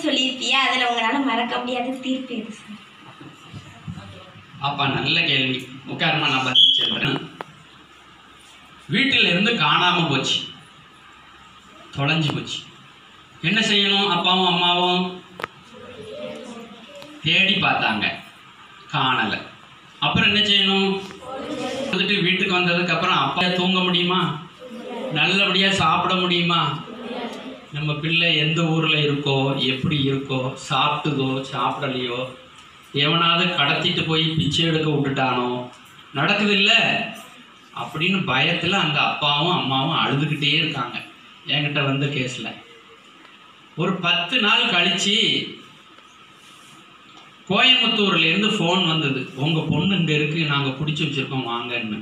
சொல்லியிருப்பியா அதில் உங்களால் மறக்க முடியாத தீர்ப்பு எது சார் அப்பா நல்ல கேள்வி உட்காருமா நான் பதில் சொல்றேன் வீட்டில் இருந்து காணாம போச்சு தொலைஞ்சு போச்சு என்ன செய்யணும் அப்பாவும் அம்மாவும் தேடி பார்த்தாங்க காணலை அப்புறம் என்ன செய்யணும் வந்துட்டு வீட்டுக்கு வந்ததுக்கு அப்புறம் அப்பா தூங்க முடியுமா நல்லபடியா சாப்பிட முடியுமா நம்ம பிள்ளை எந்த ஊர்ல இருக்கோ எப்படி இருக்கோ சாப்பிட்டுதோ சாப்பிடலையோ எவனாவது கடத்திட்டு போய் பிச்சை எடுக்க விட்டுட்டானோ நடக்குது இல்ல அப்படின்னு பயத்துல அந்த அப்பாவும் அம்மாவும் அழுதுகிட்டே இருக்காங்க என்கிட்ட வந்த கேஸ்ல ஒரு பத்து நாள் கழிச்சு கோயம்புத்தூர்ல இருந்து ஃபோன் வந்தது உங்க பொண்ணு இங்க இருக்கு நாங்க பிடிச்சி வச்சிருக்கோம் வாங்கன்னு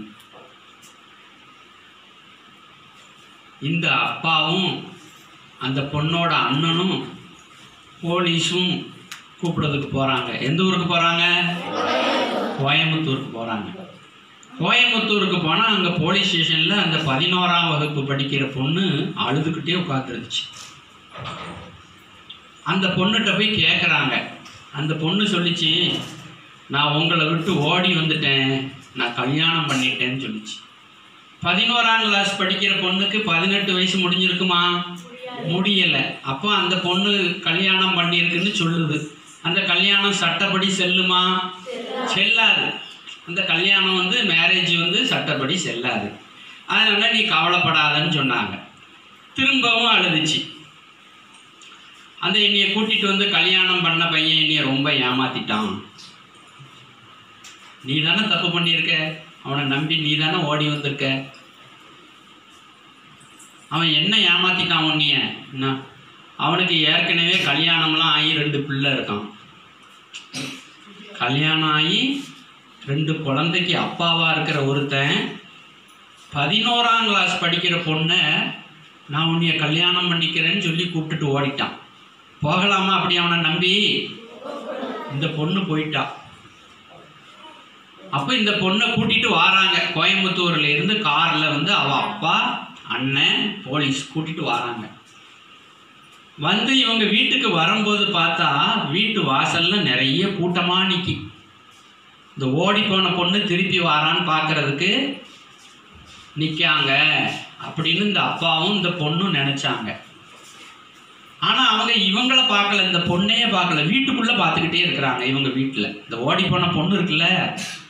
இந்த அப்பாவும் அந்த பொண்ணோட அண்ணனும் போலீஸும் கூப்பிடுறதுக்கு போறாங்க எந்த ஊருக்கு போறாங்க கோயம்புத்தூருக்கு போறாங்க கோயம்புத்தூருக்கு போனா அங்க போலீஸ் ஸ்டேஷன்ல அந்த பதினோராம் வகுப்பு படிக்கிற பொண்ணு அழுதுகிட்டே உட்காந்துருந்துச்சு அந்த பொண்ணுகிட்ட போய் கேட்குறாங்க அந்த பொண்ணு சொல்லிச்சு நான் உங்களை விட்டு ஓடி வந்துட்டேன் நான் கல்யாணம் பண்ணிட்டேன்னு சொல்லிச்சு பதினோராம் கிளாஸ் படிக்கிற பொண்ணுக்கு பதினெட்டு வயசு முடிஞ்சிருக்குமா முடியல அப்போ அந்த பொண்ணு கல்யாணம் பண்ணியிருக்குன்னு சொல்லுது அந்த கல்யாணம் சட்டப்படி செல்லுமா செல்லாது அந்த கல்யாணம் வந்து மேரேஜ் வந்து சட்டப்படி செல்லாது அதனால நீ கவலைப்படாதன்னு சொன்னாங்க திரும்பவும் அழுதுச்சு அந்த என்னைய கூட்டிட்டு வந்து கல்யாணம் பண்ண பையன் என்னைய ரொம்ப ஏமாத்திட்டான் நீ தானே தப்பு பண்ணியிருக்க அவனை நம்பி நீ தானே ஓடி வந்திருக்க அவன் என்ன ஏமாத்திட்டான் உன்னைய என்ன அவனுக்கு ஏற்கனவே கல்யாணம்லாம் ஆகி ரெண்டு பிள்ளை இருக்கான் கல்யாணம் ஆகி ரெண்டு குழந்தைக்கு அப்பாவா இருக்கிற ஒருத்தன் பதினோராம் கிளாஸ் படிக்கிற பொண்ணை நான் உன்னைய கல்யாணம் பண்ணிக்கிறேன்னு சொல்லி கூப்பிட்டுட்டு ஓடிட்டான் போகலாமா அப்படி அவனை நம்பி இந்த பொண்ணு போயிட்டா அப்போ இந்த பொண்ணை கூட்டிட்டு வாராங்க கோயம்புத்தூர்ல இருந்து கார்ல வந்து அவ அப்பா அண்ணன் போலீஸ் கூட்டிட்டு வராங்க வந்து இவங்க வீட்டுக்கு வரும்போது பார்த்தா வீட்டு வாசல்ல நிறைய கூட்டமா நிக்கி இந்த ஓடி போன பொண்ணு திருப்பி வாரான்னு பார்க்கறதுக்கு நிக்காங்க அப்படின்னு இந்த அப்பாவும் இந்த பொண்ணும் நினைச்சாங்க ஆனா அவங்க இவங்கள பார்க்கல இந்த பொண்ணையே பார்க்கல வீட்டுக்குள்ள பார்த்துக்கிட்டே இருக்கிறாங்க இவங்க வீட்டுல இந்த ஓடி போன பொண்ணு இருக்குல்ல